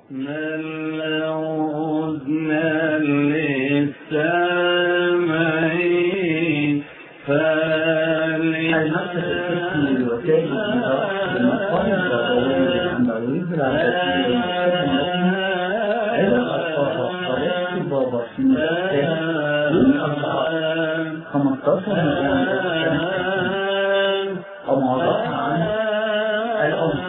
من عدنا للسامعين هل نفس الاسم الوسائل المقام الضروري العنبوي بالعدد إذا أصبح طريقة بابا في من أصبح 15 مليون أو معرفة عن الأم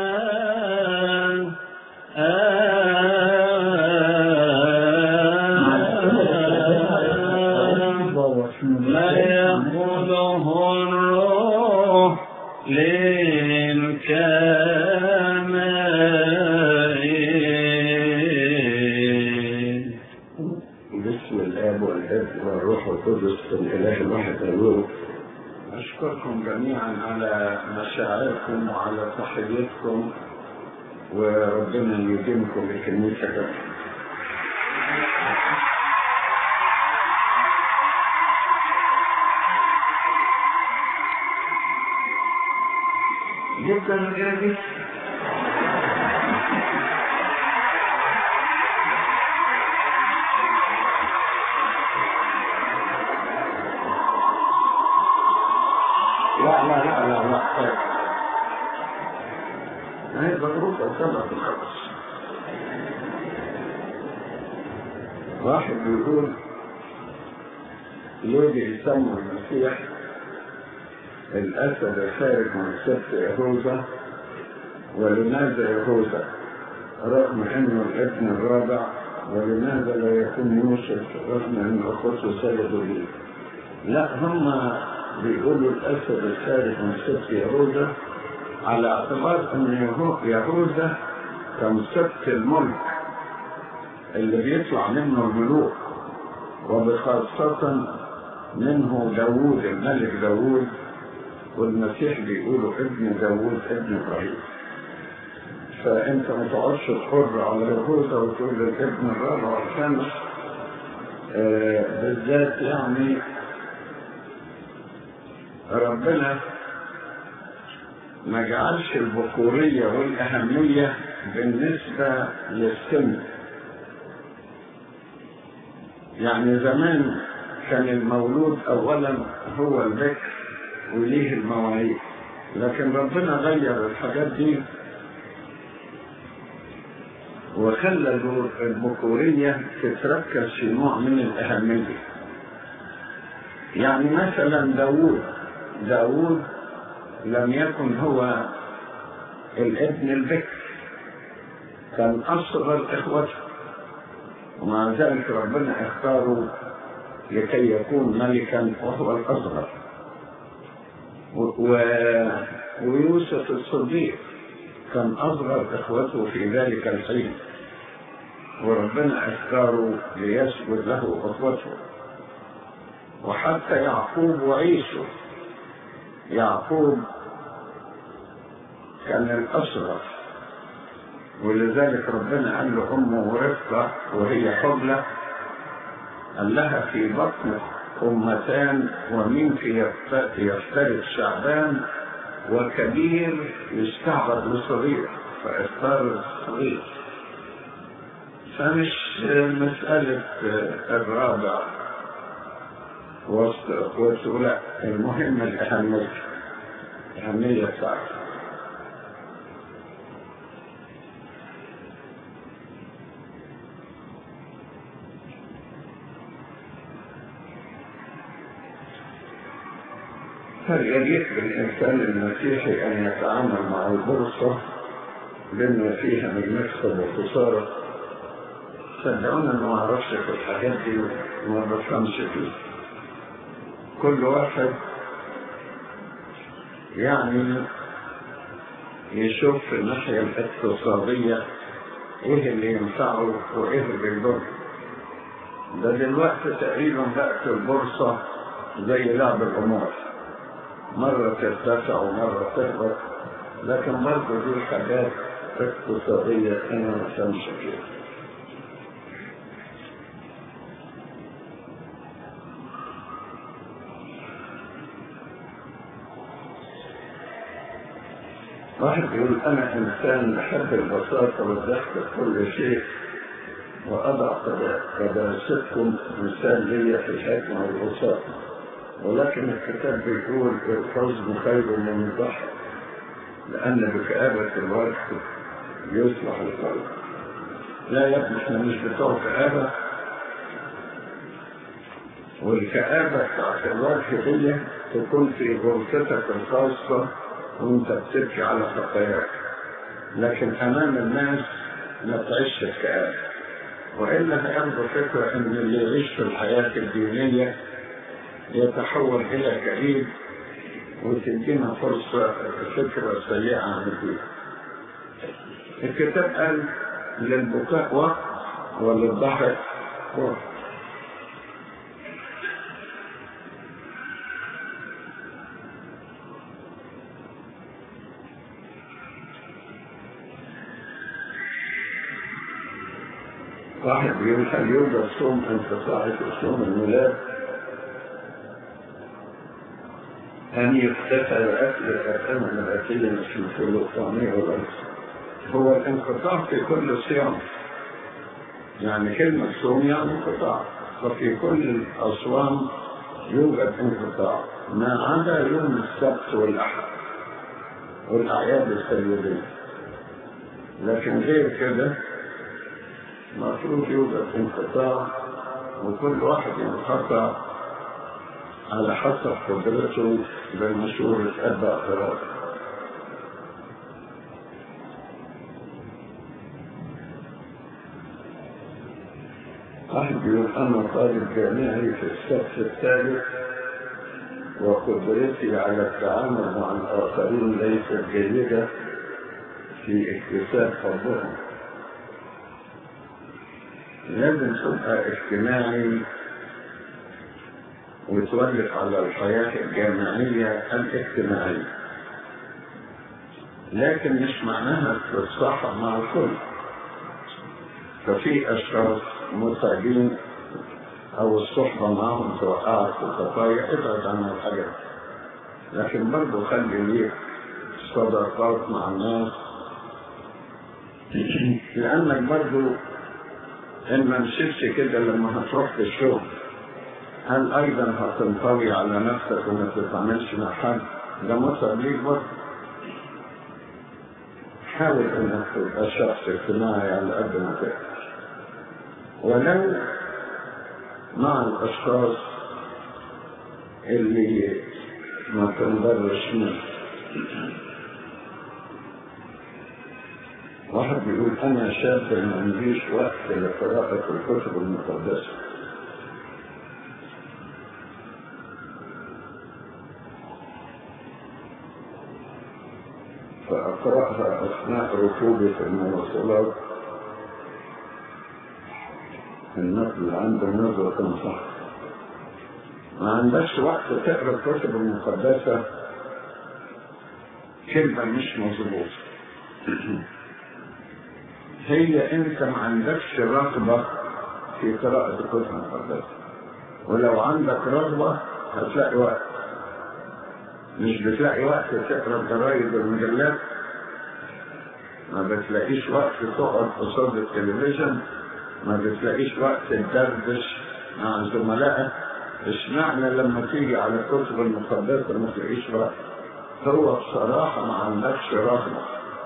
مع الأم بابا في ما يأخذه الروح للكامل بسم الاب والابن والروح القدس الاله الواحد امين أشكركم جميعا على مشاعركم وعلى تحيتكم وربنا يديمكم الكنيسة كده جدا جدا لا لا لا لا لا طيب هي مضروب السبع في الخمس واحد بيقول ليه بيسموا المسيح الأسد الخارج من سبط يهوذا ولماذا يهوذا رغم انه الابن الرابع ولماذا لا يكون يوسف رغم ان اخوته سيدوا ليه لا هم بيقولوا الاسد الخارج من سبط يهوذا على اعتبار ان يهو- يهوذا كان سبط الملك اللي بيطلع منه الملوك وبخاصة منه داوود الملك داوود والمسيح بيقولوا ابن داوود ابن ابراهيم فانت ما تقعدش تحر على يهوذا وتقول الابن الرابع والخامس آه بالذات يعني ربنا ما جعلش الذكورية والأهمية بالنسبة للسن يعني زمان كان المولود أولا هو البكر وليه المواعيد لكن ربنا غير الحاجات دي وخلى الذكورية تتركز في نوع من الأهمية يعني مثلا داوود داوود لم يكن هو الابن البكر كان أصغر إخوته ومع ذلك ربنا اختاره لكي يكون ملكا وهو الأصغر و... و... ويوسف الصديق كان أصغر إخوته في ذلك الحين وربنا اختاره ليسجد له أخوته وحتى يعقوب وعيسو يعقوب كان الأصغر ولذلك ربنا قال له أمه رفقة وهي حبلة قال لها في بطنك أمتان ومنك يفت- يفترق شعبان وكبير يستعبد لصغير فاختار الصغير فمش مسألة الرابع وسط اخوته لا المهم الأهمية الأهمية بتاعته هل يليق بالإنسان المسيحي أن يتعامل مع البورصة بما فيها من مكسب وخسارة؟ صدقوني أنا ما أعرفش في الحاجات دي وما بفهمش فيها. كل واحد يعني يشوف الناحية الاقتصادية إيه اللي ينفعه وإيه اللي يضره. ده دلوقتي تقريبا بقت البورصة زي لعب القمار. مرة ترتفع ومرة تهبط لكن برضه دي حاجات اقتصادية أنا ما بفهمش فيها. واحد يقول أنا إنسان بحب البساطة والضحك في كل شيء وأضع قداستكم مثال لي في الحكمة والبساطة ولكن الكتاب بيقول الحزن خير من الضحك لأن بكآبة الوجه يصلح القلب لا يا ابني احنا مش بتوع كآبة والكآبة بتاعت الوجه دي تكون في غرفتك الخاصة وانت بتبكي على خطاياك لكن امام الناس ما تعيش الكآبة والا هياخدوا فكرة ان اللي يعيش في الحياة الدينية يتحول الى كئيب وتدينا فرصة فكرة سيئة عن الدين الكتاب قال للبكاء وقت وللضحك وقت واحد بيقول هل يوجد صوم انقطاعي في صوم الميلاد؟ أن يختفى أكل الأكل النباتية مش الفول والطعمية والرز هو الانقطاع في كل صيام يعني كلمة صوم يعني انقطاع ففي كل الأصوام يوجد انقطاع ما عدا يوم السبت والأحد والأعياد السيدية لكن غير كده المفروض يوجد انقطاع وكل واحد ينقطع على حسب قدرته بالمشورة أربع قرار واحد يقول أنا طالب جامعي في الصف الثالث وقدرتي على التعامل مع الآخرين ليست جيدة في اكتساب حبهم لازم تبقى اجتماعي وتولف على الحياة الجامعية الاجتماعية لكن مش معناها تتصاحب مع الكل ففي أشخاص متعبين أو الصحبة معهم توقعك في خطايا ابعد عن الحاجات لكن برضه خلي ليك صداقات مع الناس لأنك برضه إن ما مشيتش كده لما هتروح في الشغل هل ايضا هتنطوي على نفسك وما تتعاملش مع حد ده متعب ليك برضه حاول انك تبقى شخص اجتماعي على قد ما تقدر ولو مع الاشخاص اللي ما تنضرش منه واحد بيقول انا شاب ما عنديش وقت لقراءة الكتب المقدسة فأقرأها أثناء ركوبي في المواصلات النقل عنده نظرة صح ما عندكش وقت تقرا الكتب المقدسة كلمة مش مظبوطة هي انت ما عندكش رغبة في قراءة الكتب المقدسة ولو عندك رغبة هتلاقي وقت مش بتلاقي وقت تقرا الجرايد والمجلات ما بتلاقيش وقت تقعد قصاد التلفزيون ما بتلاقيش وقت تدردش مع زملائك اشمعنى لما تيجي على الكتب المقدسة ما تلاقيش وقت هو بصراحة ما عندكش رغبة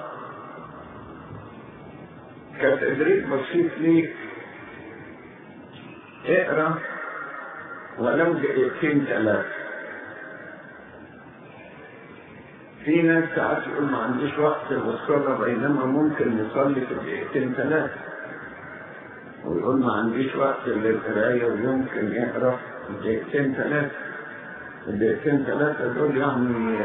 كتدريب بسيط ليك اقرا ولو دقيقتين ثلاثة في ناس ساعات يقول ما عنديش وقت للصلاة بينما ممكن يصلي في دقيقتين ثلاثة ويقول ما عنديش وقت للقراية ويمكن يقرا دقيقتين ثلاثة الدقيقتين ثلاثة دول يعني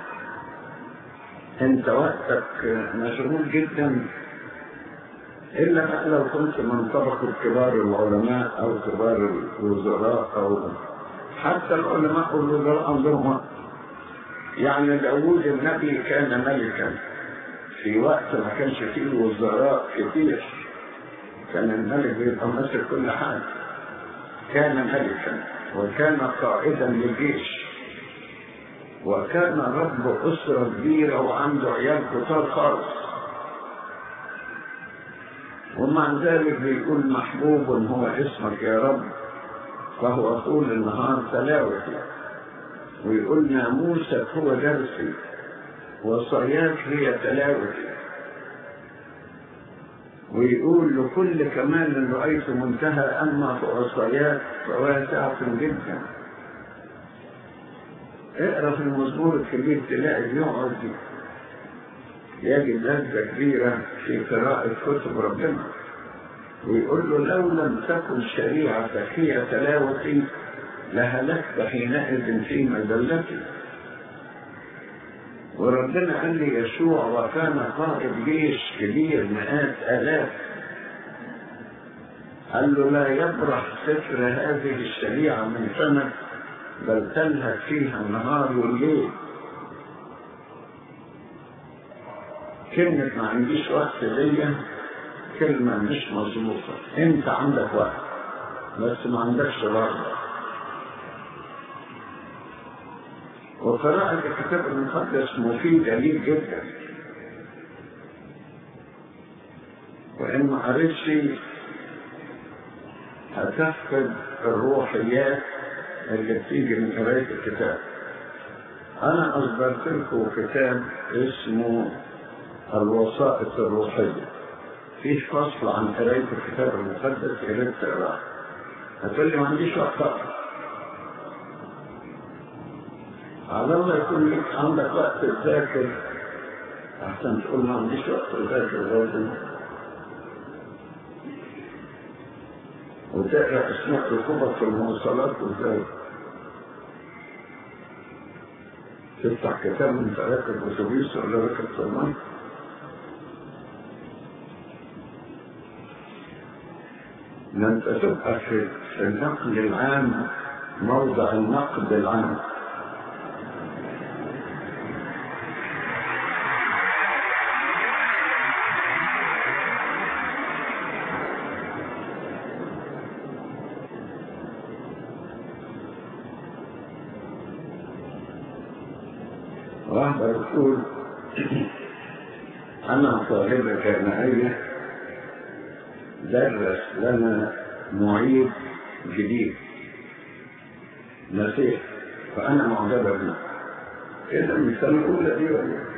انت وقتك مشغول جدا إلا بقى لو كنت من طبقة كبار العلماء أو كبار الوزراء أو حتى العلماء والوزراء عندهم وقت يعني داوود النبي كان ملكا في وقت ما كانش فيه وزراء كتير كان الملك بيبقى ماسك كل حاجة كان ملكا وكان قائدا للجيش وكان رب أسرة كبيرة وعنده عيال كتار خالص ومع ذلك بيقول محبوب هو اسمك يا رب فهو طول النهار تلاوتي ويقول ناموسك هو درسي وصاياك هي تلاوتي ويقول لكل كمال رأيت منتهى أما في عصاياك فواسعة جدا اقرا في المزمور الكبير تلاقي يقعد يجد لذة كبيرة في قراءة كتب ربنا ويقول له لو لم تكن شريعتك هي تلاوتي لهلكت حينئذ في مذلتي وربنا قال لي يشوع وكان قائد جيش كبير مئات آلاف قال له لا يبرح سفر هذه الشريعة من سنة بل تلهك فيها النهار والليل كلمة ما عنديش وقت ليا كلمة مش مظبوطة انت عندك وقت بس ما عندكش رغبة وقراءة الكتاب المقدس مفيدة لي جدا وإن ما قريتش هتفقد الروحيات اللي بتيجي من قراية الكتاب أنا أصدرت لكم كتاب اسمه الوسائط الروحية فيه فصل عن قراية الكتاب المقدس يا ريت تقراه هتقول لي ما عنديش وقت أقرأ على الله يكون لك عندك وقت تذاكر أحسن تقول ما عنديش وقت تذاكر برضه وتقرأ اسماء ركوبك في المواصلات وازاي تفتح كتاب وانت راكب اتوبيس ولا راكب طيران ما انت تبقى في في النقد العام موضع النقد العام واحدة بتقول أنا طالبة جامعية درس لنا معيد جديد نسيح فأنا معجبة بيه إذا من السنة الأولى دي ولا إيه؟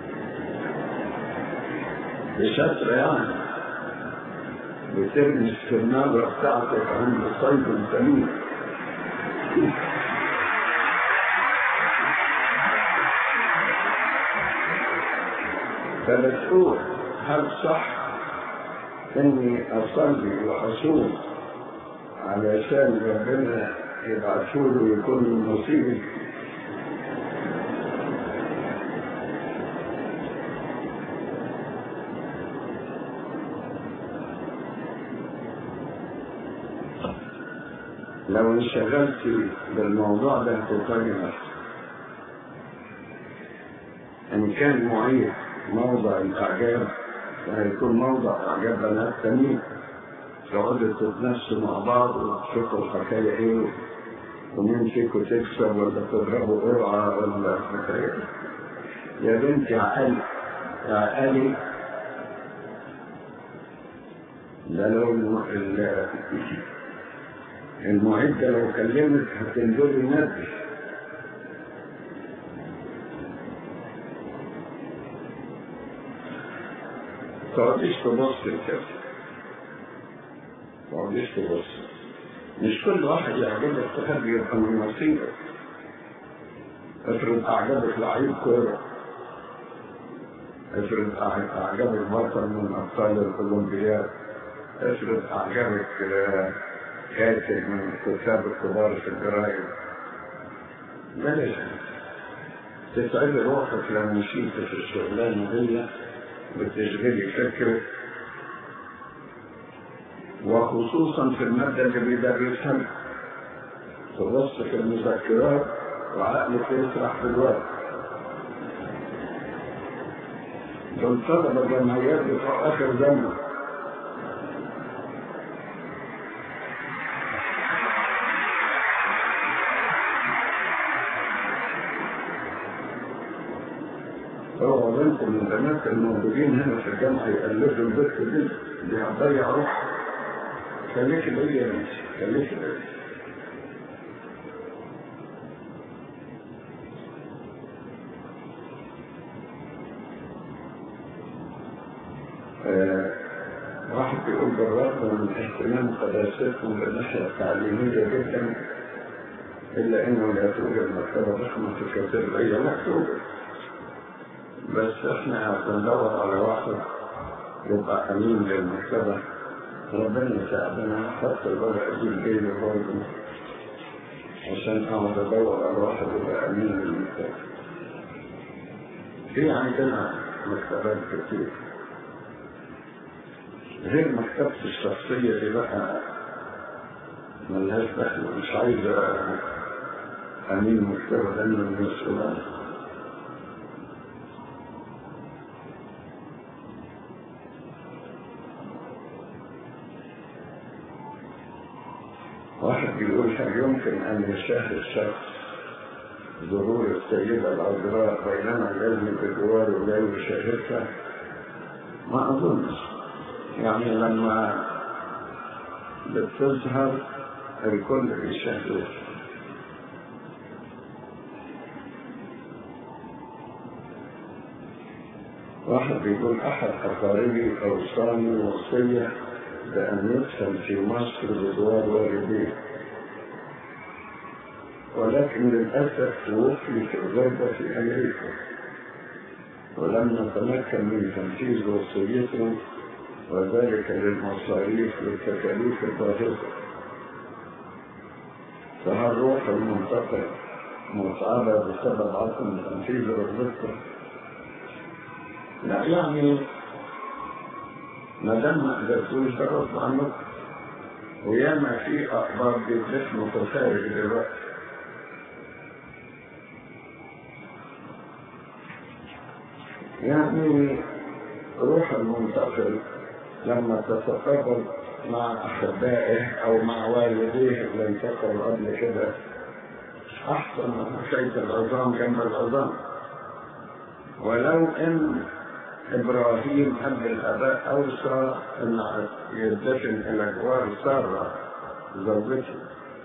بشطر يعني بترمي السرنابة بتاعتك عند صيد سمين فبتقول هل صح اني اصلي واصوم علشان ربنا يبعثوله يكون من نصيبي لو انشغلت بالموضوع ده هتوقعي نفسك ان كان معين موضع الإعجاب فهيكون موضع إعجاب بنات تانيين تقعدوا تتنسوا مع بعض وتشوفوا الحكاية إيه ومين فيكم تكسب ولا تضربوا قرعة ولا حكاية يا بنتي عقلي عقلي ده لو ال- المعدة لو كلمت هتنزلي نادي تقعديش تبص كده تقعديش تبص مش كل واحد يعجبك تحب يبقى من نصيبك افرض اعجبك لعيب كوره افرض أع- اعجبك بطل من ابطال الاولمبياد افرض اعجبك آه، كاتب من الكتاب الكبار في الجرايد بلاش تسعد روحك لو مشيت في الشغلانه دي بتشغلي فكرك وخصوصا في المادة اللي بيدرسها لك. تبص في المذكرات وعقلك يسرح في الوقت دول طلبة جمعيات بتوع آخر زمن منكم من البنات الموجودين هنا في الجامعة يقلدوا البنت دي دي هتضيع روحها خليك بعيد يا بنتي خليك بعيد آه، واحد بيقول بالرغم من اهتمام قداستكم بالناحية التعليمية جدا إلا إنه لا توجد مكتبة ضخمة في الكاتدرائية لا توجد بس إحنا بندور على واحد يبقى أمين للمكتبة ربنا يساعدنا حتى الورقة دي الجاية برضه عشان أقعد أدور على واحد يبقى أمين للمكتبة في عندنا مكتبات كتير غير مكتبتي الشخصية دي بقى ملهاش دخل مش عايزة أمين مكتبة دايما مسؤول عنها واحد بيقول هل يمكن أن يشاهد شخص ظهور السيدة العذراء بينما العلم بجواره لا يشاهدها؟ ما أظنش يعني لما بتظهر الكل بيشاهدوها واحد بيقول أحد أقاربي أوصاني وصية بأن يدفن في مصر بجوار والديه ولكن للأسف توفي في الغربة في أمريكا ولم نتمكن من تنفيذ وصيته وذلك للمصاريف والتكاليف الباهظة فهل روح المنتقل متعبة بسبب عدم تنفيذ رغبته؟ لا يعني ما دام ما قدرتوش ده غصب عنكم وياما في اخبار بيدفنوا في الخارج دلوقتي يعني روح المنتقل لما تتقابل مع احبائه او مع والديه اللي انتقلوا قبل كده احسن من حكايه العظام جنب العظام ولو ان ابراهيم اب الاباء اوصى ان يدفن الى جوار ساره زوجته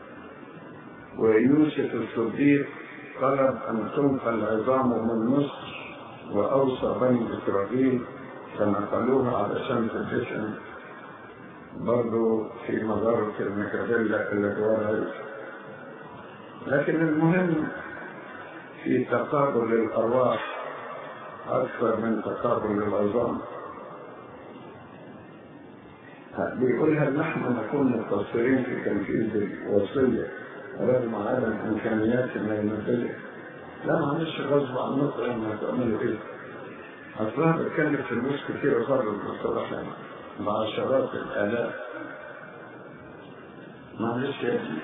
ويوسف الصديق طلب ان تنقل عظامه من مصر واوصى بني اسرائيل فنقلوها علشان تدفن برضه في مغارة المكابيلا اللي جوار عيسى لكن المهم في تقابل الارواح أكثر من تقابل العظام بيقول هل نحن نكون مقصرين في تنفيذ الوصية رغم عدم إمكانياتنا المادية؟ لا معلش غصب عنكم لما تعملوا إيه؟ أصلها بتكلف فلوس كتير خالص بصراحة يعني بعشرات الآلاف معلش يا ابني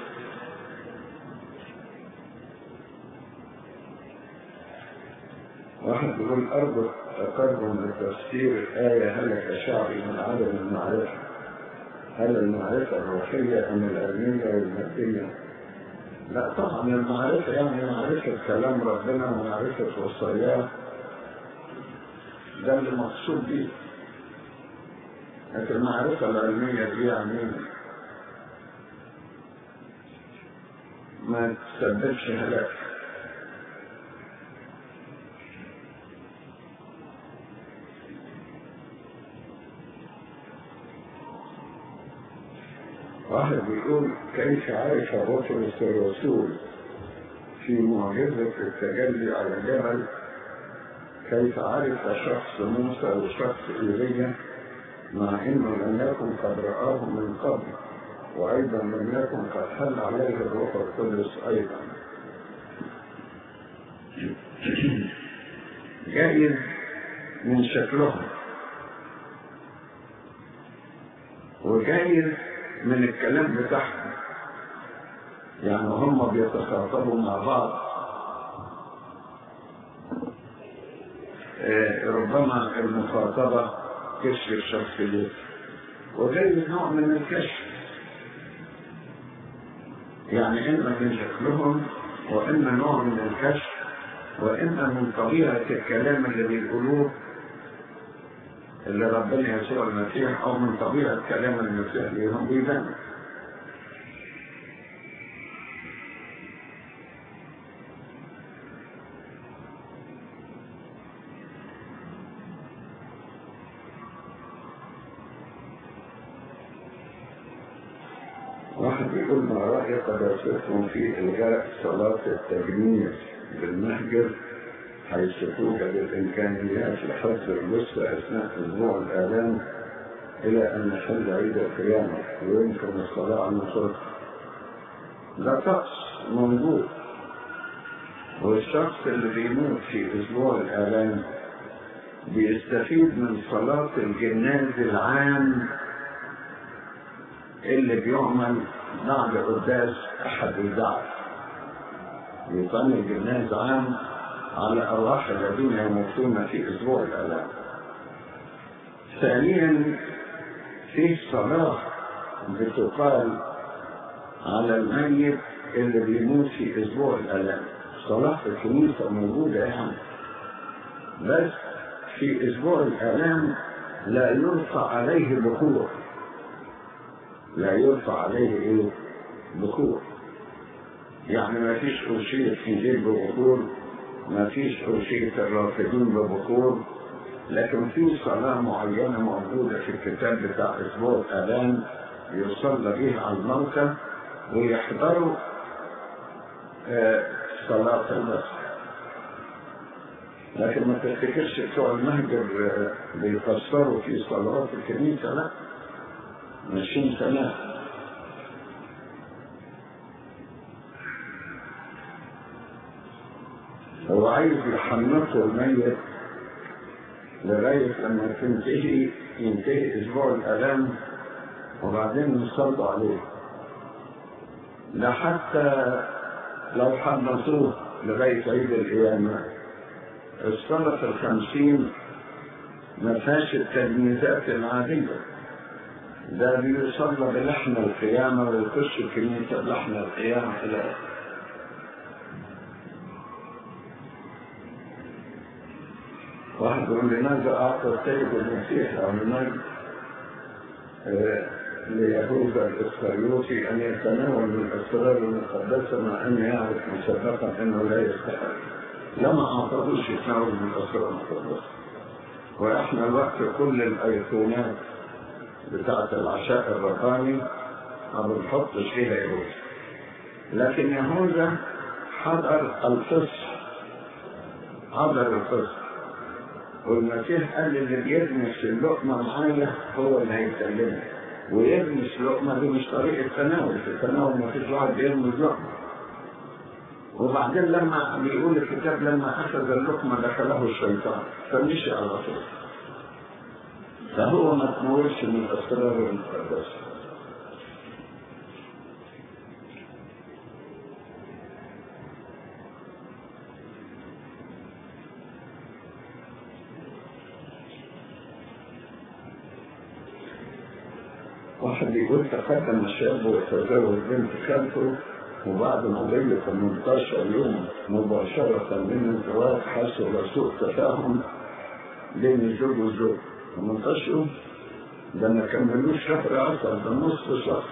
واحد يقول أرجو تقرب لتفسير الآية هلك شعبي من عدم المعرفة هل المعرفة الروحية أم العلمية والمادية؟ لا طبعا المعرفة يعني معرفة كلام ربنا ومعرفة وصاياه ده اللي مقصود بيه لكن المعرفة العلمية دي يعني ما تسببش هلاك واحد بيقول كيف عرف بطرس الرسول في معجزة التجلي على الجبل كيف عرف شخص موسى وشخص إيليا مع انه لم يكن قد رآه من قبل وايضا لم يكن قد حل عليه الروح القدس ايضا جايز من شكلهم وجايز من الكلام بتاعهم يعني هم بيتخاطبوا مع بعض آه، ربما المخاطبة كشف الشخصيات وغير نوع من الكشف يعني إما من شكلهم وإما نوع من الكشف وإما من طبيعة الكلام اللي بيقولوه اللي ربنا يسوع المسيح أو من طبيعة كلام المسيح ليهم بيبان واحد بيقول ما رأي قداستكم في إلغاء صلاة التجميع بالمهجر حيث توجد الإمكانيات لحفظ الجثة أثناء أسبوع الآلام إلى أن يحل عيد القيامة ويمكن الصلاة على الصوت ده طقس موجود والشخص اللي بيموت في أسبوع الآلام بيستفيد من صلاة الجناز العام اللي بيعمل بعد قداس أحد الدعوة يصلي الجناز عام على أرواح الذين يموتون في أسبوع الآلام ثانيا في صلاة بتقال على الميت اللي بيموت في أسبوع الآلام صلاة في الكنيسة موجودة يعني بس في أسبوع الآلام لا يرفع عليه بخور لا يرفع عليه إيه؟ بخور يعني ما فيش أرشية إنجيل ببخور ما فيش أرشية الرافضين ببخور لكن في صلاة معينة موجودة في الكتاب بتاع أسبوع الآلام يصلى بها على الموتى ويحضروا آه صلاة المسح لكن ما تفتكرش بتوع المهجر آه بيفسروا في صلوات الكنيسة لا ماشيين سلام هو عايز يحنطوا الميت لغاية لما تنتهي ينتهي أسبوع الآلام وبعدين يصلوا عليه ده حتى لو حنطوه لغاية عيد القيامة الصلاة في الخمسين ما فيهاش التجميزات العادية ده بيصلى بلحن القيامة ويخش الكنيسة بلحن القيامة إلى آخره واحد يقول لماذا أعطى السيد المسيح أو لماذا ليهوذا الإسخريوطي أن يتناول من الأسرار المقدسة مع أن يعرف مسبقا أنه لا يستحق لما أعطاهوش يتناول من الأسرار المقدسة وإحنا الوقت كل الأيقونات بتاعة العشاء الرباني ما بنحطش فيها يهوذا لكن يهوذا حضر الفصح حضر الفصح والمسيح قال اللي بيرمس اللقمة معايا هو اللي هيسلمها ويرمس لقمة دي مش طريقة تناول في التناول ما فيش واحد بيرمس لقمة وبعدين لما بيقول الكتاب لما أخذ اللقمة دخله الشيطان فمشي على طول فهو ما تناولش من الأسرار المقدسة واحد يقول تقدم الشاب وتزوج بنت خالته وبعد مضي 18 يوم مباشرة من الزواج حصل سوء تفاهم بين الزوج والزوج 18 يوم ده ما كملوش شهر عسل ده نصف شهر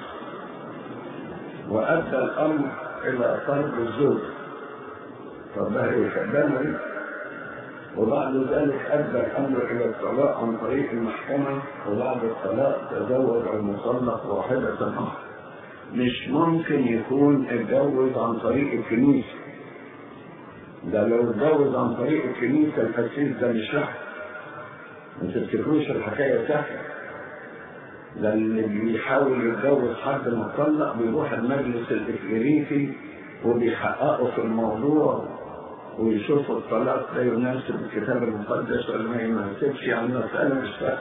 وأدى الأمر إلى طرد الزوج طب ده يخدمني وبعد ذلك أدى الأمر إلى الطلاق عن طريق المحكمة وبعد الطلاق تزوج المطلق واحدة أخرى مش ممكن يكون اتجوز عن طريق الكنيسة ده لو اتجوز عن طريق الكنيسة الأسيس ده مش رحم ما تفتكروش الحكاية سهلة ده اللي بيحاول يتجوز حد مطلق بيروح المجلس الإكليريكي وبيحققوا في الموضوع ويشوفوا الطلاق ده يناسب الكتاب المقدس ولا ما يناسبش يعني المسألة مش سهلة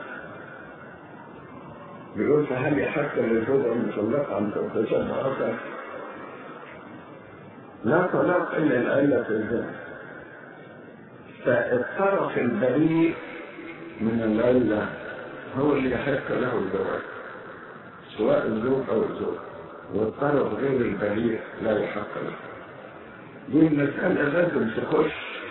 بيقول فهل يحق للزوجة المطلقة أن تتشبه أكثر؟ لا طلاق إلا الآية في الزنا فالطرف البريء من العلة هو اللي يحق له الزواج سواء الزوج أو الزوج والطرف غير البريء لا يحق له دي المسألة لازم تخش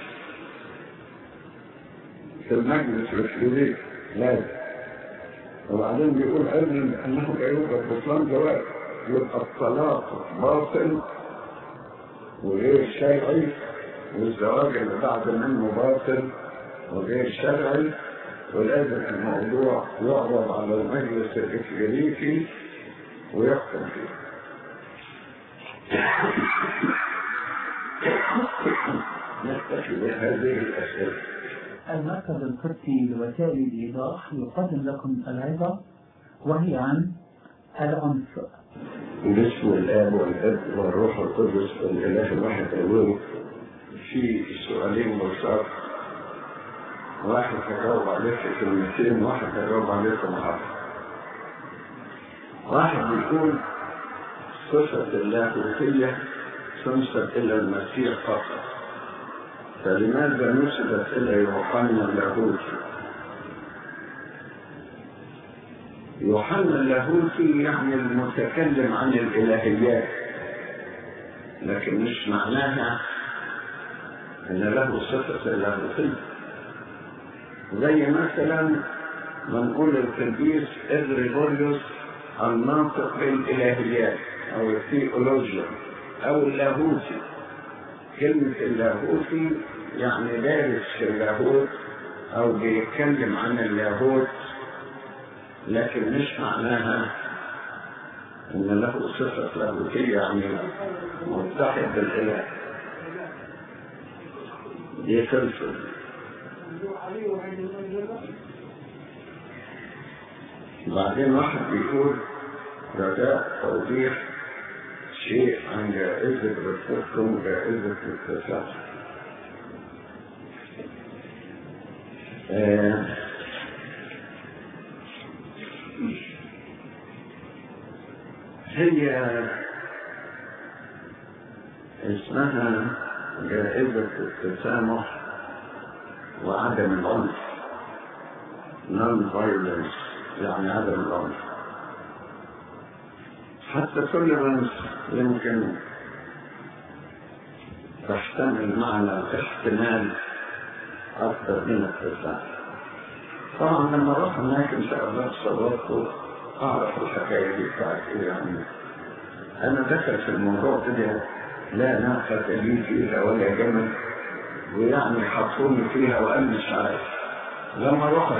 في المجلس الكبير لازم وبعدين بيقول أيضا أنه لا يوجد بطلان زواج يبقى الطلاق باطل وغير شرعي والزواج اللي بعد منه باطل وغير شرعي ولازم الموضوع يعرض على المجلس الإكليريكي ويحكم فيه نكتفي بهذه الأسئلة المركز القبطي لوسائل الإيضاح يقدم لكم العظة وهي عن العنف باسم الآب والابن والروح القدس الإله الواحد آمين في سؤالين بساط واحد هجاوب عليه في كلمتين واحد هجاوب عليه في محاضرة واحد بيقول صفة اللاهوتية تنسب إلى المسيح فقط فلماذا نسبت إلى يوحنا اللاهوتي؟ يوحنا اللاهوتي يعني المتكلم عن الإلهيات لكن مش معناها ان له صفة اللاهوتية زي مثلا ما نقول القديس إغريغوريوس الناطق بالإلهيات أو الثيولوجيا أو اللاهوتي كلمة اللاهوتي يعني دارس في اللاهوت أو بيتكلم عن اللاهوت لكن مش معناها إن له صفة لاهوتية يعني متحد بالإله دي خلصة بعدين واحد بيقول رجاء توضيح شيء عن جائزة رفقكم جائزة التسامح آه هي اسمها جائزة التسامح وعدم العنف non violence يعني عدم العنف حتى tolerance يمكن تحتمل معنى احتمال أكثر من التسامح طبعا لما اروح هناك ان شاء الله صدقت اعرف الحكايه دي بتاعت ايه يعني انا دخل في الموضوع كده لا ناقة لي فيها ولا جمل ويعني حطوني فيها وأنا مش عارف لما رحت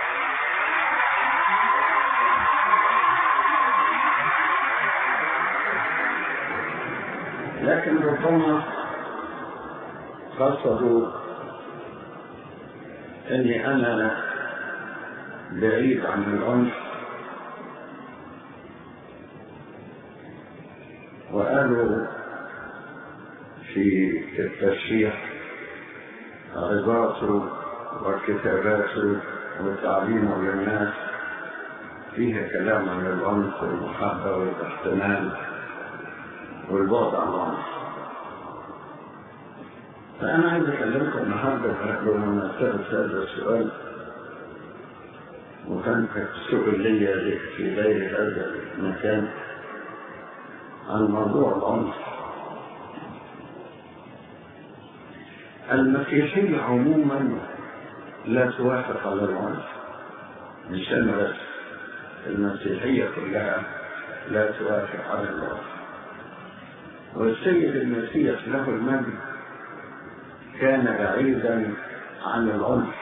لكن ربما قصدوا اني انا بعيد عن العنف وقالوا في التشريح عظاته وكتاباته وتعليمه للناس فيها كلام عن العنف والمحبة والاحتمال والبعد عن العنف فأنا عايز أكلمكم النهاردة بمناسبة هذا السؤال وكان سؤال لي في غير هذا المكان عن موضوع العنف المسيحية عموما لا توافق على العنف مش أنا بس المسيحية كلها لا توافق على العنف والسيد المسيح له المجد كان بعيدا عن العنف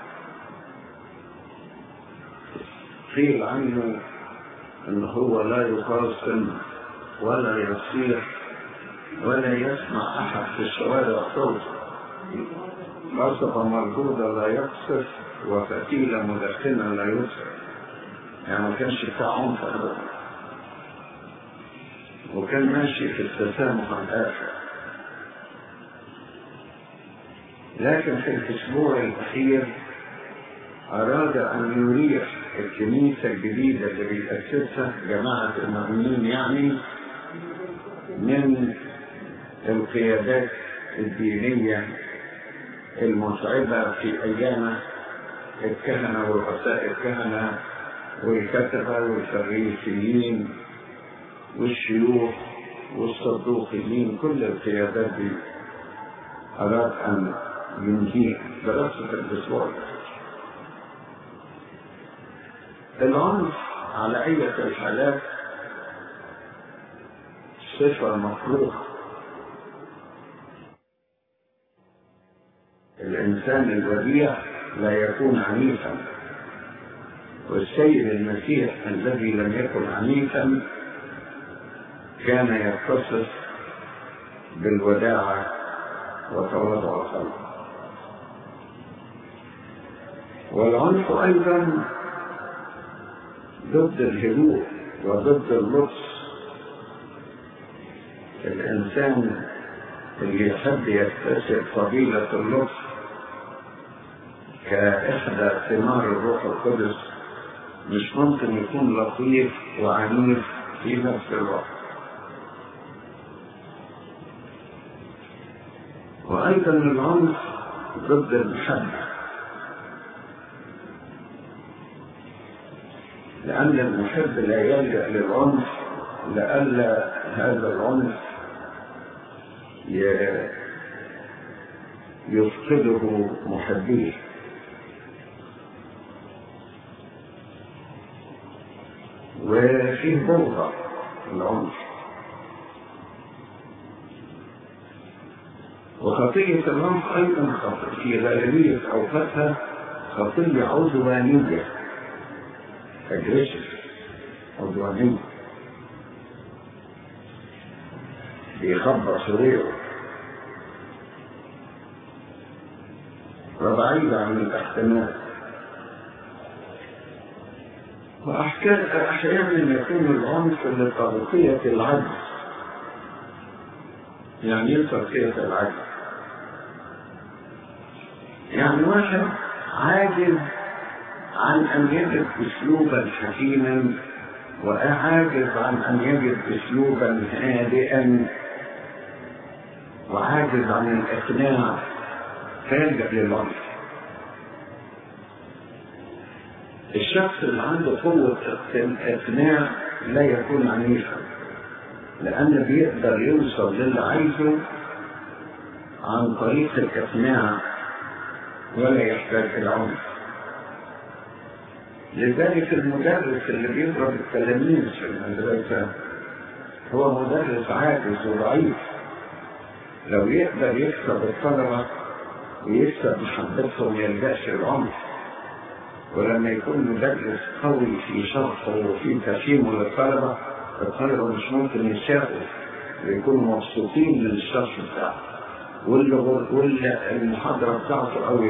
قيل عنه ان هو لا يقاسم ولا يصيح ولا يسمع احد في الشوارع صوته قصبة مردودة لا يقصف وفتيلة مدخنة لا يسر يعني ما كانش بتاع عنف ابدا وكان ماشي في التسامح الآخر لكن في الأسبوع الأخير أراد أن يريح الكنيسة الجديدة اللي بيأسسها جماعة المؤمنين يعني من القيادات الدينية المتعبة في أيامه الكهنة ورؤساء الكهنة والكتبة والفريسيين والشيوخ والصدوقيين كل القيادات دي أراد أن ينهيه دراسة الأسبوع العنف على أي الحالات صفة مفروضة الإنسان الوديع لا يكون عنيفا والسيد المسيح الذي لم يكن عنيفا كان يتصف بالوداعة وتواضع الخلق والعنف أيضا ضد الهدوء وضد اللطف الإنسان اللي يحب يكتسب فضيلة اللطف كإحدى ثمار الروح القدس مش ممكن يكون لطيف وعنيف في نفس الوقت وأيضا العنف ضد المحبة لأن المحب لا يلجأ للعنف لئلا هذا العنف يفقده محبيه وفيه بغضة العنف وخطية العنف أيضا خطية في غالبية أوقاتها خطية عدوانية أجريسيف عدوانية بيخبر صغيره وبعيد عن الاحتمال وأحيانا يكون العنف لتغطية العجز يعني ايه تغطية العجز؟ يعني واحد عاجز عن أن يجد أسلوبا حكيما وعاجز عن أن يجد أسلوبا هادئا وعاجز عن الإقناع فيلجأ للعنف الشخص اللي عنده قوة إقناع لا يكون عنيفا لأنه بيقدر يوصل للي عايزه عن طريق الإقناع ولا يحتاج إلى عنف لذلك المدرس اللي بيضرب التلاميذ في المدرسة هو مدرس عاجز وضعيف لو يقدر يكسب الطلبة ويكسب محبتهم يلجأش العنف ولما يكون مدرس قوي في شرحه وفي تفهيمه للطلبة الطلبة مش ممكن يشافوا ويكونوا مبسوطين من الشرح بتاعه والمحاضرة بتاعته أو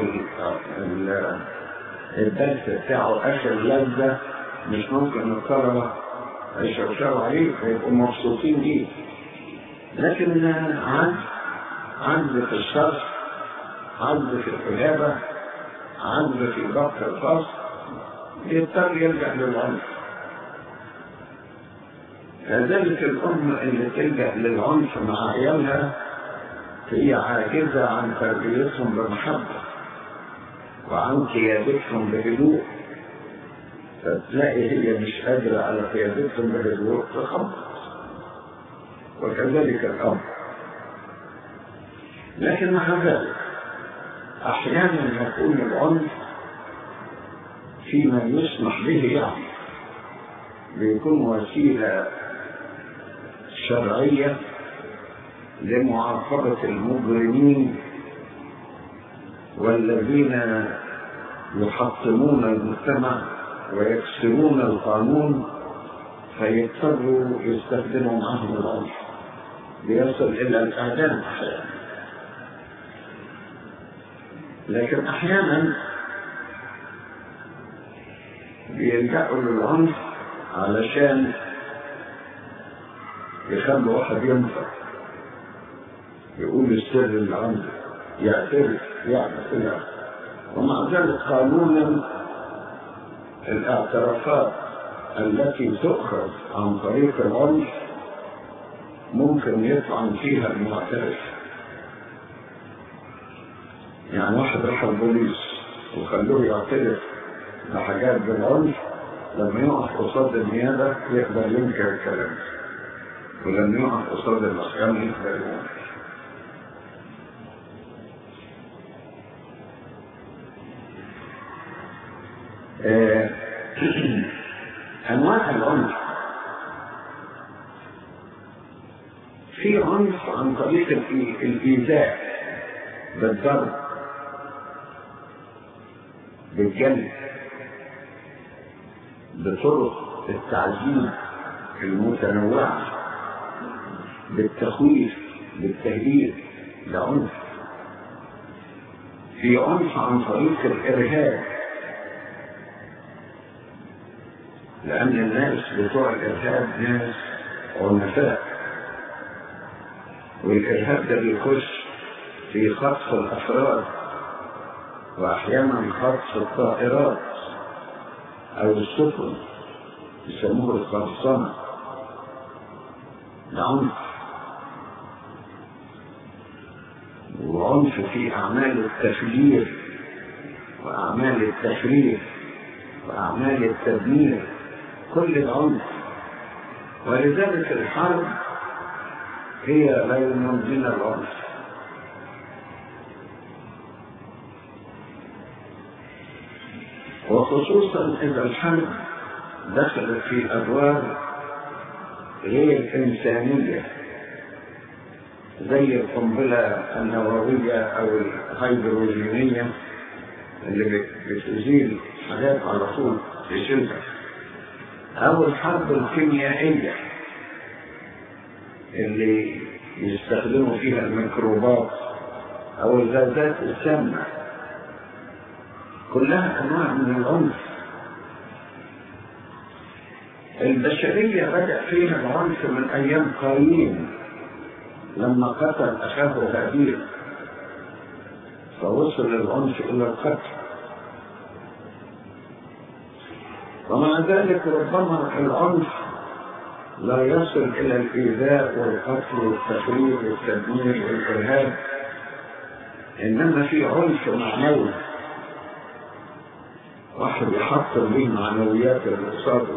الدرس بتاعه آخر لذة مش ممكن الطلبة يشرشروا عليه ويبقوا مبسوطين بيه لكن عجز عجز في الشرح عجز في الإجابة عجز في ضبط الفصل يضطر يرجع للعنف كذلك الأم اللي تلجأ للعنف مع عيالها هي عاجزة عن تربيتهم بمحبة وعن قيادتهم بهدوء فتلاقي هي مش قادرة على قيادتهم بهدوء تخبط وكذلك الأب لكن مع ذلك أحيانا يكون العنف فيما يسمح به يعني بيكون وسيلة شرعية لمعاقبة المجرمين والذين يحطمون المجتمع ويكسرون القانون فيضطروا يستخدموا معهم العنف ليصل إلى الإعدام أحيانا لكن أحيانا بيلجأوا للعنف علشان يخلوا واحد ينفع يقول السر اللي عنده يعترف يعمل كده ومع ذلك قانونا الاعترافات التي تؤخذ عن طريق العنف ممكن يطعن فيها المعترف يعني واحد راح البوليس وخلوه يعترف بحاجات بالعنف لما يقف قصاد النيابة يقدر ينكر الكلام ولما يقف قصاد المحكمة يقدر ينكر آه، أنواع العنف في عنف عن طريق الإي- الإيذاء بالضرب بالجلد بطرق التعذيب المتنوعة بالتخويف بالتهديد ده عنف في عنف عن طريق الإرهاب لأن الناس بتوع الإرهاب ناس عنفاء والإرهاب ده بيخش في خطف الأفراد وأحيانا خطف الطائرات أو السفن يسموه القرصنة ده عنف وعنف في أعمال التفجير وأعمال التخريب وأعمال التدمير كل العنف ولذلك الحرب هي غير من العنف وخصوصا إذا الحرب دخلت في أدوار غير إنسانية زي القنبلة النووية أو الهيدروجينية اللي بت- بتزيل حاجات على طول في شلتك أو الحرب الكيميائية اللي يستخدموا فيها الميكروبات أو الغازات السامة كلها أنواع من العنف البشرية بدأ فيها العنف من أيام قايين لما قتل أخاه هابيل فوصل العنف إلى القتل ومع ذلك ربما العنف لا يصل إلى الإيذاء والقتل والتخريب والتدمير والإرهاب إنما في عنف معنوي واحد يحطم به معنويات اللي قصاده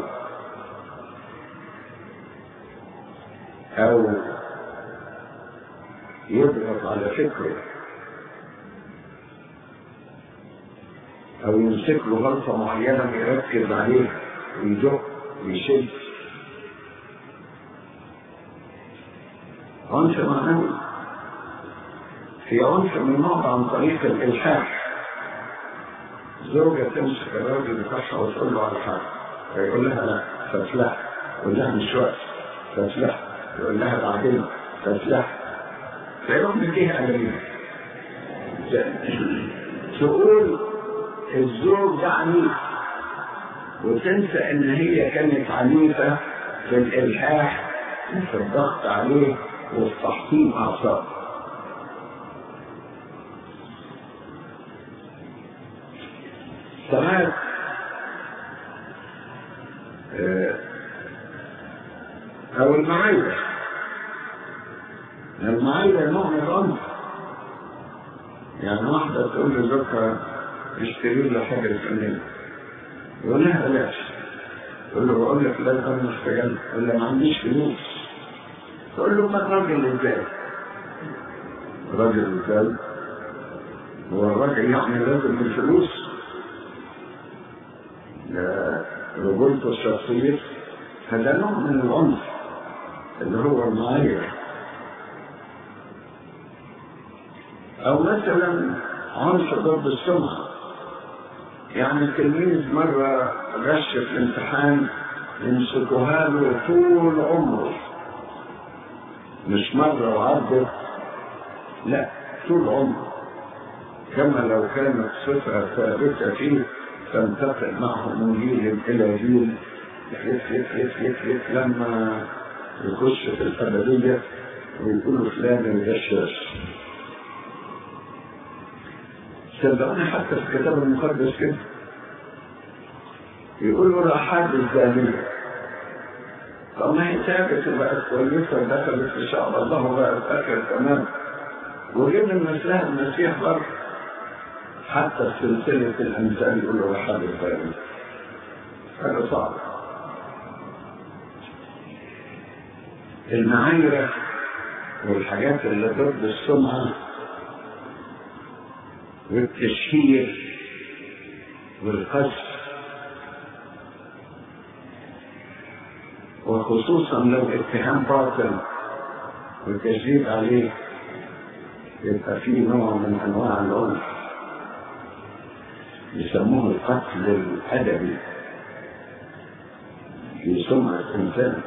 أو يضغط على فكره أو يمسك له غلطة معينة يركز عليها ويدق ويشد عنف معنوي في عنف من نوع عن طريق الإلحاح زوجة تمسك الراجل بتاعها وتقول له على حاجة فيقول لها لا فتلح يقول لها مش وقت فتلح يقول لها بعدين فتلح فيروح مديها أمريكا تقول الزوج ده عنيف وتنسى ان هي كانت عنيفة في الالحاح في الضغط عليه وفي تحطيم اعصابه ساعات آه، او المعايرة المعايرة نوع من العنف يعني واحدة تقول لزوجها اشتري لي حاجة فلانية يقول لها بلاش تقول له بقول لك لا انا محتاج يقول لها ما عنديش فلوس تقول له ما الراجل ازاي راجل ازاي هو الراجل يعني لازم الفلوس ده رجولته الشخصية هذا نوع من العنف اللي هو المعايير أو مثلا عنف ضد السمعة يعني التلميذ مرة غش في الامتحان يمسكوها له طول عمره مش مرة وعدت لا طول عمره كما لو كانت صفة ثابتة فيه تنتقل معه من جيل إلى جيل يف يف يف يف يف لما يخش في الأبدية ويقولوا فلان الغشاش صدقوني حتى في الكتاب المقدس كده يقولوا راحات الزانية طب ما هي ثابت وبقت كويسة ودخلت إن شاء الله وبقت آخر تمام وجبنا مثلها المسيح برضه حتى في سلسلة الأمثال يقولوا راحات الزانية هذا صعب المعايرة والحاجات اللي ضد السمعة والتشهير والقذف وخصوصا لو اتهام باطل والتشديد عليه يبقى فيه نوع من انواع العنف يسموه القتل الادبي في سمعة الانسان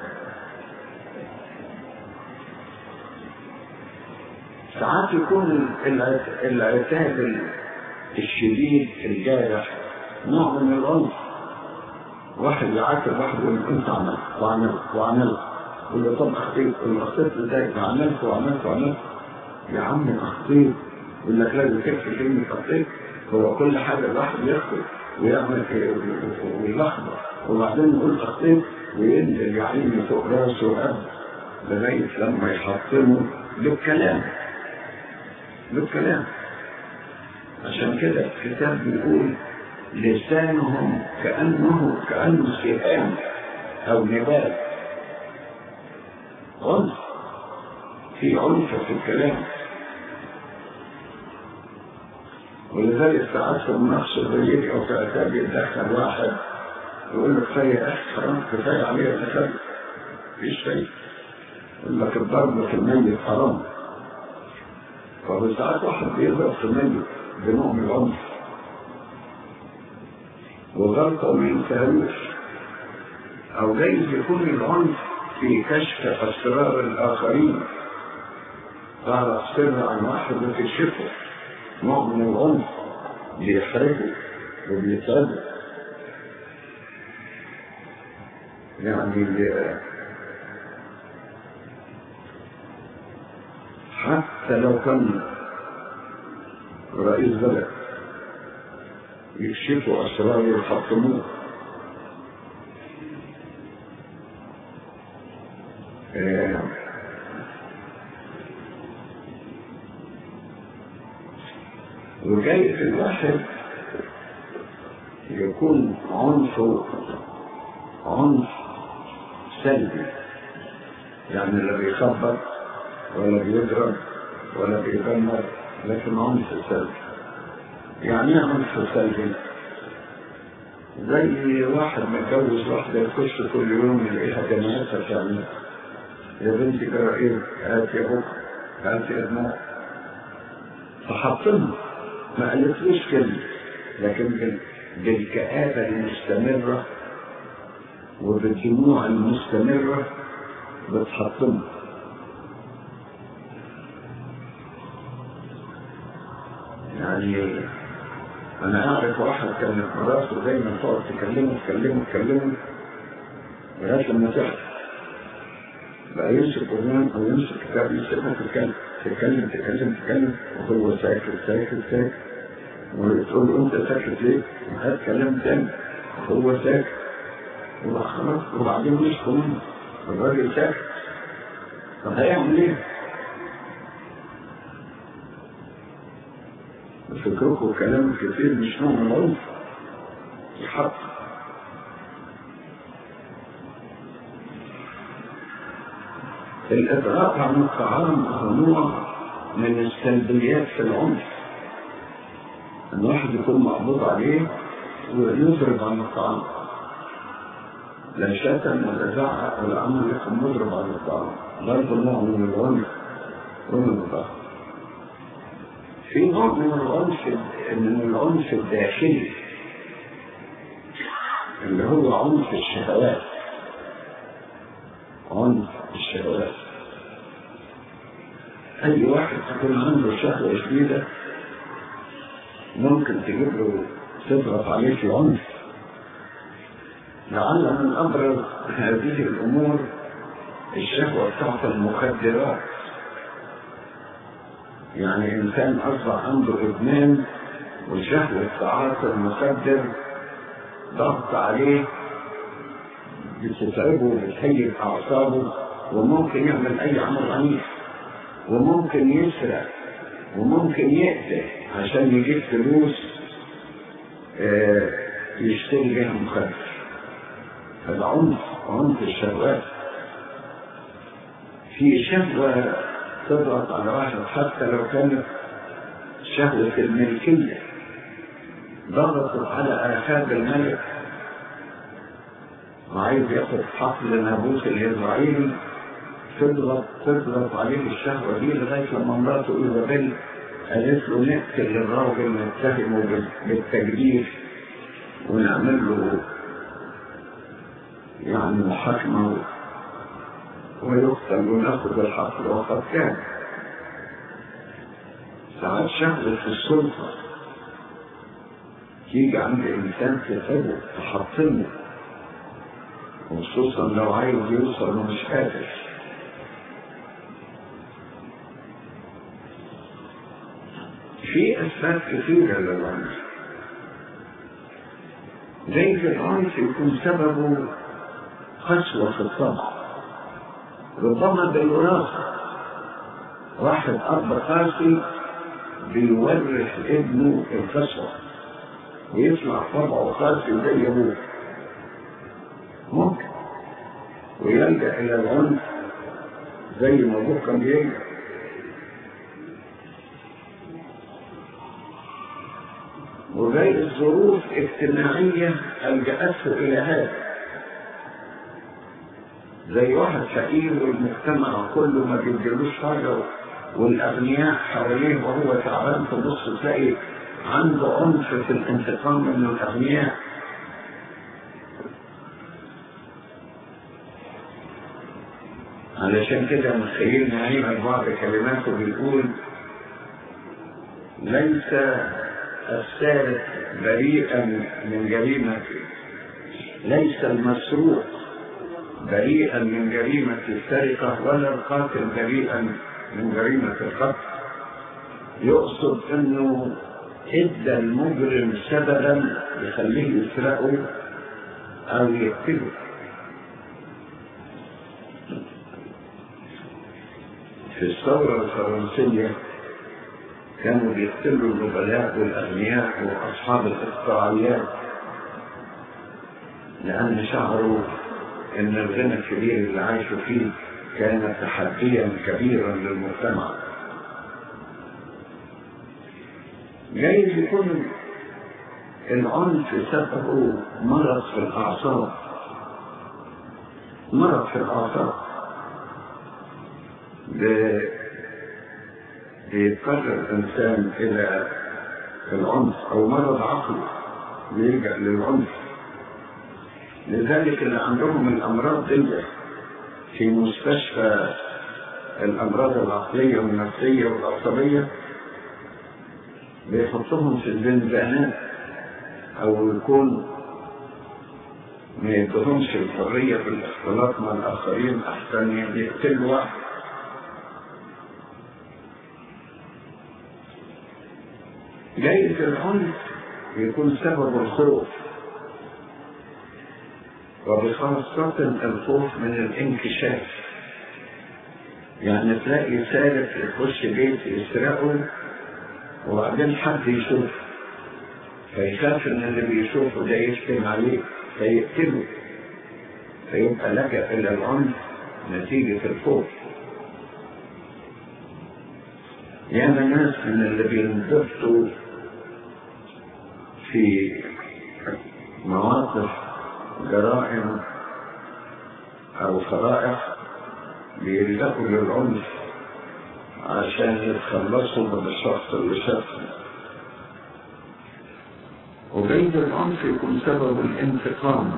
ساعات يكون العت- العتاب الشديد الجارح نوع من العنف واحد يعاتب واحد يقول انت عملت وعملت وعملت يقول له طب اخطيت يقول له اخطيت ازاي عملت وعملت وعملت يا عم اخطيت يقول لك لازم تكفي كلمة اخطيت هو كل حاجة الواحد يخطئ ويعمل إيه ويلخبط وبعدين يقول اخطيت وينزل يا عيني فوق راسه قبل لغاية لما يحطمه بالكلام بالكلام عشان كده الكتاب بيقول لسانهم كأنه كأنه سهام أو نبال عنف في عنف في الكلام ولذلك ساعات في النقص الضيق أو في عتاب يتدخل واحد يقول لك كفاية يا أخي حرام كفاية عليه الأسد مفيش فايدة يقول لك الضرب في الميت حرام فهو ساعات واحد بيضرب في الميت بنوع من العنف وغلطة ما ينتهوش أو جايز يكون العنف في كشف أسرار الآخرين تعرف سر عن واحد وتكشفه نوع من العنف بيحرجه وبيتعبه يعني حتى لو كان رئيس بلد يكشفوا أسرار ويحطموه آه، وجاي الواحد يكون عنفه عنف سلبي يعني لا بيخبط ولا بيضرب ولا بيدمر لكن عنف سلبي يعني ايه عنف سلبي زي واحد متجوز واحدة يخش كل يوم يلاقيها جماعتها تعمل يا بنتي جرى ايه؟ هات يا بكرة هات يا ابنها فحطمها ما قالتلوش كلمة لكن بال- بالكآبة المستمرة وبالدموع المستمرة بتحطمها يعني أنا أعرف واحد كانت مراته دايما تقعد تكلمه تكلمه تكلمه لغاية لما تعب بقى يمسك قرآن أو يمسك كتاب يسيبها تتكلم تتكلم تتكلم تتكلم وهو ساكت ساكت ساكت وتقول له أنت ساكت ليه؟ هات كلام تاني وهو ساكت وخلاص وبعدين مش كمان الراجل ساكت طب هيعمل ايه؟ فكركم كلام كتير مش نوع من العنف الحق الإدراك عن الطعام هو نوع من السلبيات في العنف إن واحد يكون مقبوض عليه ويضرب عن الطعام لا شتم ولا زعق ولا عمل يكون مضرب عن الطعام ضرب نوع من العنف ومن الضغط في نوع من العنف من العنف الداخلي اللي هو عنف الشهوات عنف الشهوات أي واحد تكون عنده شهوة شديدة ممكن تجيب له تضغط عليه في عنف لعل من أبرز هذه الأمور الشهوة بتاعت المخدرات يعني إنسان أصبح عنده إدمان وشهوة تعاطي المخدر ضغط عليه بتتعبه وبتهيئ أعصابه وممكن يعمل أي عمل عنيف وممكن يسرق وممكن يقتل عشان يجيب فلوس آه، يشتري بيها مخدر هذا عنف عنف الشهوات في شهوة تضغط على واحد حتى لو كانت شهوة الملكية ضغطت على آخاب الملك وعايز ياخد حقل نابوت الإسرائيلي تضغط تضغط عليه الشهوة دي لغاية لما مراته إيزابيل قالت له نقتل الراجل نتهمه بال- بالتجديد ونعمل له يعني محاكمة ويقتل وناخد الحقل وقد كان ساعات شهوة السلطة تيجي عند إنسان تتعبه تحطمه وخصوصا لو عايز يوصل ومش قادر في أسباب كثيرة للعنف زي العنف يكون سببه قسوة في الطبع ربما بالوراثة واحد أب قاسي بيورث ابنه القسوة ويطلع طبعه قاسي زي أبوه ممكن ويلجأ إلى العنف زي ما أبوه كان بيلجأ وزي الظروف اجتماعية ألجأته إلى هذا زي واحد فقير والمجتمع كله ما بيديلوش حاجة والأغنياء حواليه وهو تعبان تبص تلاقي عنده عنف في الانتقام من الأغنياء علشان كده متخيل نعيم بعض كلماته بيقول ليس السارق بريئا من جريمة ليس المسروق بريئا من جريمة السرقة ولا القاتل بريئا من جريمة القتل يقصد انه ادى المجرم سببا يخليه يسرقه او يقتله في الثورة الفرنسية كانوا بيقتلوا النبلاء والأغنياء وأصحاب الاقطاعيات لأن شعروا إن الغنى الكبير اللي عايشوا فيه كان تحديا كبيرا للمجتمع جايز يكون العنف سببه مرض في الأعصاب مرض في الأعصاب ب- بيضطر الإنسان إلى العنف أو مرض عقلي بيلجأ للعنف لذلك اللي عندهم الأمراض دي في مستشفى الأمراض العقلية والنفسية والعصبية بيحطوهم في الزنزانات أو يكون ما يدهمش الحرية في الاختلاط مع الآخرين أحسن يقتلوا واحد جايز العنف يكون سبب الخوف وبخاصة الخوف من الانكشاف يعني تلاقي سارق يخش بيت يسرقه وبعدين حد يشوف فيخاف ان اللي بيشوفه ده يشتم عليه فيقتله فيبقى لجأ الى العنف نتيجة الخوف ياما ناس من اللي بينضبطوا في مواقف جرائم أو فضائح بيلجأوا للعنف عشان يتخلصوا من الشخص اللي شافهم وجيد العنف يكون سبب الانتقام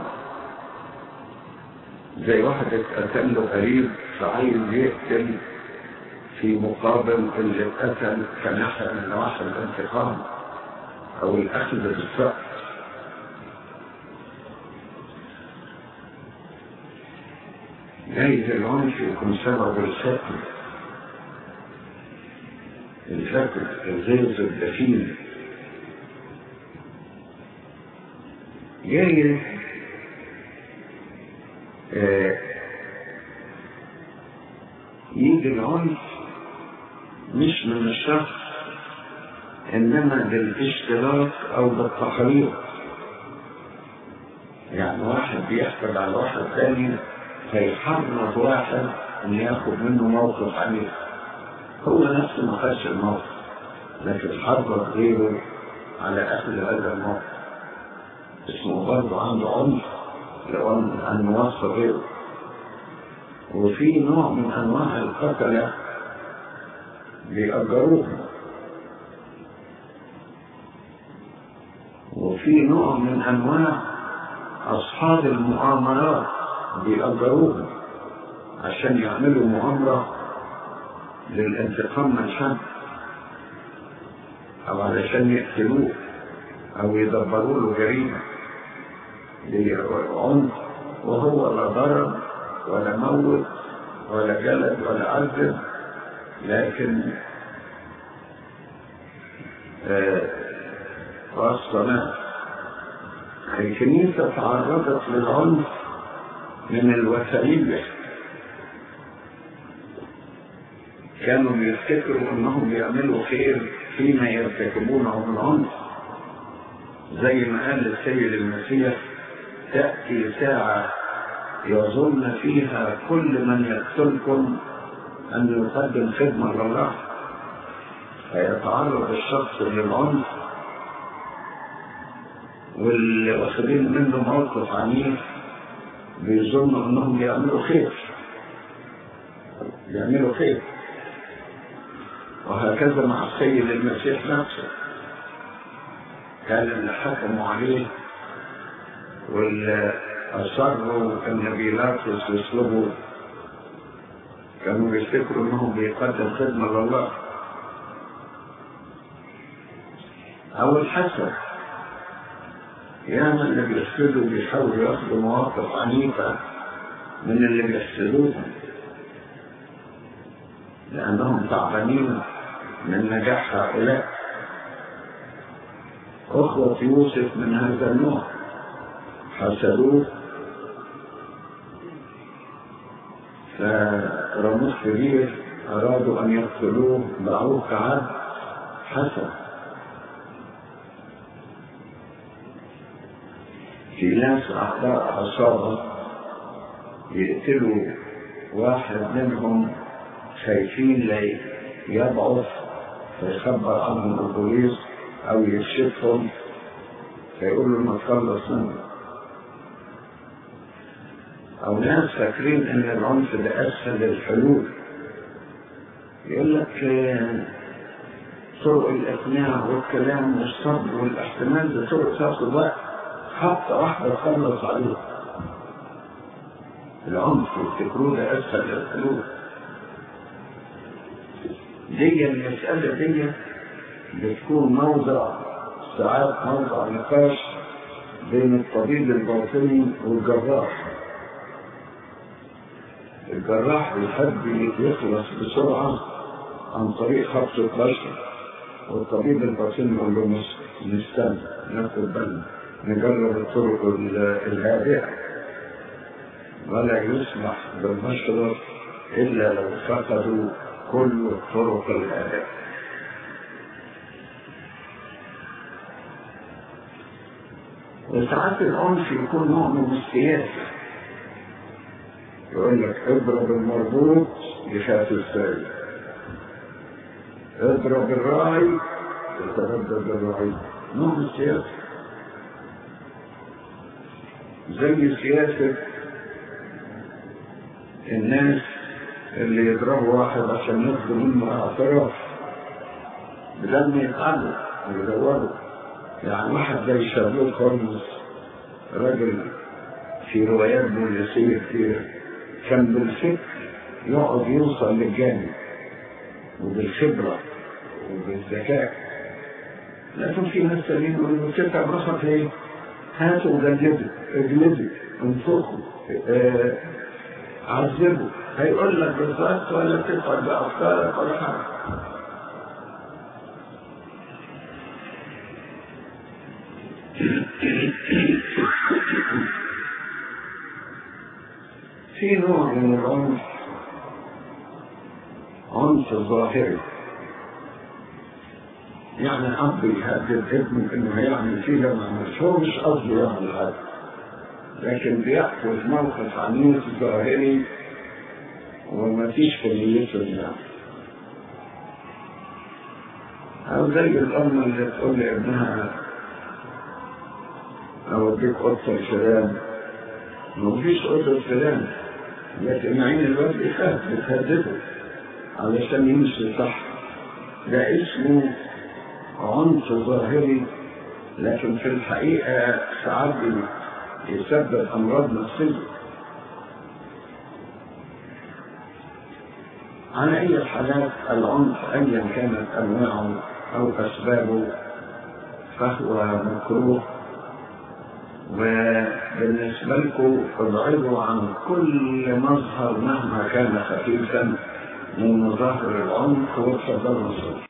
زي واحد اتقتل له قريب فعايز يقتل في مقابل اللي اتقتل كناحية من نواحي الانتقام او الاخذ بالفعل جايز العنف يكون سبب الفتن الفتن الغيظ الدفين جايز آه يجي العنف مش من الشخص انما بالاشتراك او بالتحريض يعني واحد بيحقد على واحد ثاني فيحرض واحد ان ياخد منه موقف عليه هو نفسه ما خدش الموقف لكن حرض غيره على اخذ هذا الموقف اسمه برضه عنده عنف لو عن موصل غيره وفي نوع من انواع القتلة بيأجروهم وفي نوع من انواع اصحاب المؤامرات بيأجروهم عشان يعملوا مؤامرة للانتقام من حد او علشان يقتلوه او يدبروا له جريمة عنف وهو لا ضرب ولا موت ولا جلد ولا عذب لكن آه والصلاة الكنيسة تعرضت للعنف من الوثنية كانوا بيفتكروا انهم بيعملوا خير فيما يرتكبونه من عنف زي ما قال السيد المسيح تأتي ساعة يظن فيها كل من يقتلكم أن يقدم خدمة لله فيتعرض الشخص للعنف واللي واخدين منه موقف عنيف بيظنوا انهم بيعملوا خير بيعملوا خير وهكذا مع السيد المسيح نفسه كان اللي حكموا عليه واللي أصروا أن بيلاطس يصلبوا كانوا بيفتكروا انهم بيقدم خدمة لله أو الحسد ياما اللي بيحسدوا بيحاولوا ياخدوا مواقف عنيفة من اللي بيحسدوهم لأنهم تعبانين من نجاح هؤلاء أخوة يوسف من هذا النوع حسدوه فرموز كبير أرادوا أن يقتلوه باعوه كعبد حسد في ناس أعداء عصابة يقتلوا واحد منهم خايفين لا يضعف فيخبر عنهم البوليس أو يكشفهم فيقول له نتخلص منه أو ناس فاكرين إن العنف ده أسهل الحلول يقول لك طرق الإقناع والكلام والصبر والاحتمال ده طرق تاخد وقت حتى واحدة تخلص عليه العنف والتكرور ده أسهل الحلول دي المسألة دي بتكون موضع ساعات موضع نقاش بين الطبيب الباطني والجراح الجراح بيحب يخلص بسرعة عن طريق خبط البشر والطبيب الباطني يقول له نستنى ناخد بالنا نجرب الطرق الهادئة ولا يسمح بالبشر إلا لو فقدوا كل الطرق الهادئة وساعات العنف يكون نوع من السياسة يقول لك اضرب المربوط يخاف السيد اضرب الراعي يتردد الراعي نوع من السياسة زي سياسة الناس اللي يضربوا واحد عشان ياخدوا منه اعتراف بدل ما يتعلم ويدوروا يعني واحد زي شابلوك هولمز راجل في روايات بوليسية كتير كان بالفكر يقعد يوصل للجانب وبالخبرة وبالذكاء لكن في ناس تانيين يقولوا تتعب راسك ليه؟ هاتوا وجلدوا اجلدوا انفخوا اه عذبوا هيقول لك بالظبط ولا تتعب بأفكارك ولا حاجة في نوع من العنف عنف ظاهري يعني أب يهدد ابنه إنه هيعمل فيه لما عملش هو مش قصده يعمل حاجة لكن بيأخذ موقف عنيف ظاهري وما فيش في نيته يعني أو زي الأم اللي تقول لابنها أوديك قطة الشباب مفيش قدرة كلام لكن عين الواد بيخاف بتهدده علشان يمشي صح ده اسمه عنف ظاهري لكن في الحقيقة ساعات يسبب أمراض نفسية على أي الحالات العنف أيا كانت أنواعه أو أسبابه فهو مكروه وبالنسبة لكم ابعدوا عن كل مظهر مهما كان خفيفا من مظاهر العنف وتفضلوا